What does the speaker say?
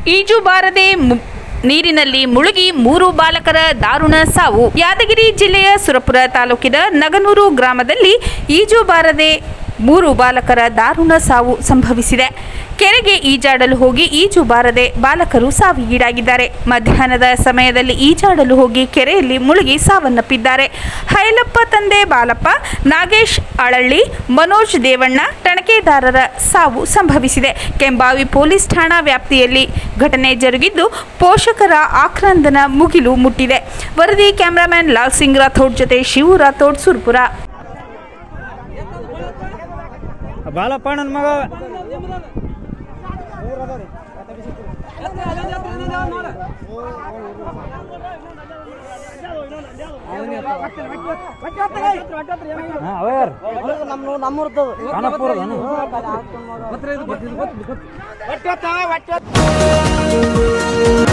ಈಜು ಬಾರದೆ ಮು- ನೀರಿನಲ್ಲಿ ಮುಳುಗಿ ಮೂರು ಬಾಲಕರ ದಾರುಣ ಸಾವು ಯಾದಗಿರಿ ಜಿಲ್ಲೆಯ ಸುರಪುರ ತಾಲೂಕಿನ ನಗನೂರು ಗ್ರಾಮದಲ್ಲಿ ಈಜು ಬಾರದೆ ಮೂರು ಬಾಲಕರ ದಾರುಣ ಸಾವು ಸಂಭವಿಸಿದೆ ಕೆರೆಗೆ ಈಜಾಡಲು ಹೋಗಿ ಈಜು ಬಾರದೆ ಬಾಲಕರು ಸಾವಿಗೀಡಾಗಿದ್ದಾರೆ ಮಧ್ಯಾಹ್ನದ ಸಮಯದಲ್ಲಿ ಈಜಾಡಲು ಹೋಗಿ ಕೆರೆಯಲ್ಲಿ ಮುಳುಗಿ ಸಾವನ್ನಪ್ಪಿದ್ದಾರೆ ಹೈಲಪ್ಪ ತಂದೆ ಬಾಲಪ್ಪ ನಾಗೇಶ್ ಅಳಳ್ಳಿ ಮನೋಜ್ ದೇವಣ್ಣ ಟಣಕೆದಾರರ ಸಾವು ಸಂಭವಿಸಿದೆ ಕೆಂಬಾವಿ ಪೊಲೀಸ್ ಠಾಣಾ ವ್ಯಾಪ್ತಿಯಲ್ಲಿ ಘಟನೆ ಜರುಗಿದ್ದು ಪೋಷಕರ ಆಕ್ರಂದನ ಮುಗಿಲು ಮುಟ್ಟಿದೆ ವರದಿ ಕ್ಯಾಮರಾಮ್ಯಾನ್ ಲಾಲ್ ಸಿಂಗ್ ರಾಥೋಡ್ ಜೊತೆ ಶಿವು ರಾಥೋಡ್ ಸುರ್ಪುರ ಬಾಲಪ್ಪ ನನ್ನ ಮಗ ಹಾ, ಅವ ಯಾರು ನಮ್ಮ ನಮ್ಮೂರ್ದು ಖಾನಾಪುರದನು? ಹೊಟ್ಟೆ